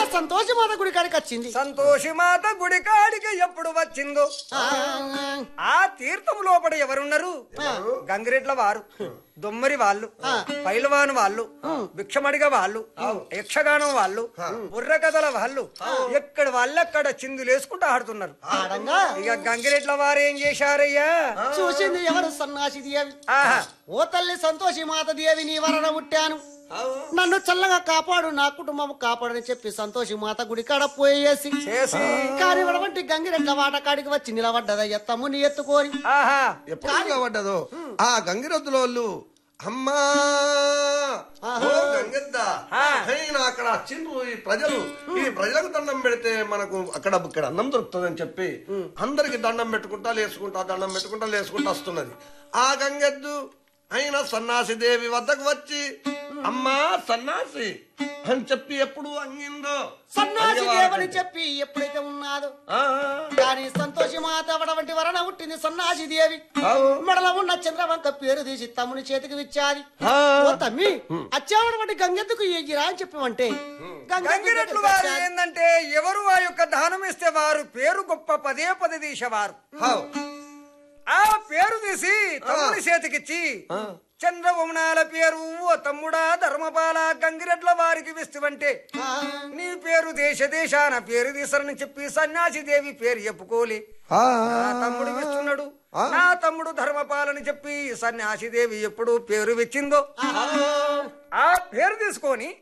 సంతోషి మాత గుడి కాడికి వచ్చింది సంతోషి మాత గుడి కాడికి ఎప్పుడు వచ్చిందో ఆ, ఆ తీర్థం లోపల ఎవరున్నారు గంగిరెడ్ల వారు దొమ్మరి వాళ్ళు పైలవాను వాళ్ళు భిక్షమడిగ వాళ్ళు యక్షగానం వాళ్ళు బుర్ర కథల వాళ్ళు ఎక్కడ వాళ్ళక్కడ చిందులేసుకుంటూ ఆడుతున్నారు ఆడంగా ఇక గంగిరెడ్ల వారు ఏం చేశారయ్యా చూసింది ఎవరు సన్నాసి దేవి ఆహా ఓ తల్లి సంతోషి మాత దేవి నీ వరణ పుట్టాను నన్ను చల్లగా కాపాడు నా కుటుంబం కాపాడని చెప్పి సంతోషి మాత గుడి కాడ పోయేసి చేసి కాని వడవంటి గంగిరెడ్ల వాట కాడికి వచ్చి నిలబడ్డదయ్య తమ్ముని ఎత్తుకోరి ఆహా ఎప్పుడు నిలబడ్డదో ఆ గంగిరొద్దుల వాళ్ళు అమ్మా ఓ గంగద్ద అయినా అక్కడ వచ్చిండ్రు ఈ ప్రజలు ఈ ప్రజలకు దండం పెడితే మనకు అక్కడ ఇక్కడ అన్నం దొరుకుతుందని చెప్పి అందరికి దండం పెట్టుకుంటా లేసుకుంటా దండం పెట్టుకుంటా లేసుకుంటా వస్తున్నది ఆ గంగెద్దు అయిన సన్నాసి దేవి వద్దకు వచ్చి అమ్మా సన్నాసి అని చెప్పి ఎప్పుడు అంగిందో సన్నాసి అయ్యవారు దేవని చెప్పి ఎప్పుడైతే ఉన్నాదో ఆ, కానీ సంతోషి మాత వడవంటి వరణ పుట్టింది సన్నాసి దేవి ఆవు. మెడలో ఉన్న చంద్రవంక పేరు తీసి తమ్ముని చేతికి విచ్చాది ఆ. ఓ తమ్మి అచ్చావడవంటి గంగెద్దుకు ఎగిరా అని చెప్పమంటే గంగిరెడ్లు వారు ఏందంటే ఎవరు ఆ యొక్క దానం ఇస్తే వారు పేరు గొప్ప పదే పదే తీసేవారు ఆవు. ఆ పేరు తీసి తమ్ముడి చేతికిచ్చి చంద్రవమనాల పేరు ఓ తమ్ముడా ధర్మపాల గంగిరెడ్ల వారికి విస్తువంటే నీ పేరు దేశ దేశాన పేరు తీసరని చెప్పి సన్యాసి దేవి పేరు చెప్పుకోలే ఆ, నా తమ్ముడు విస్తున్నాడు నా తమ్ముడు ధర్మపాలని చెప్పి సన్యాసి దేవి ఎప్పుడు పేరు విచ్చిందో ఆ పేరు తీసుకొని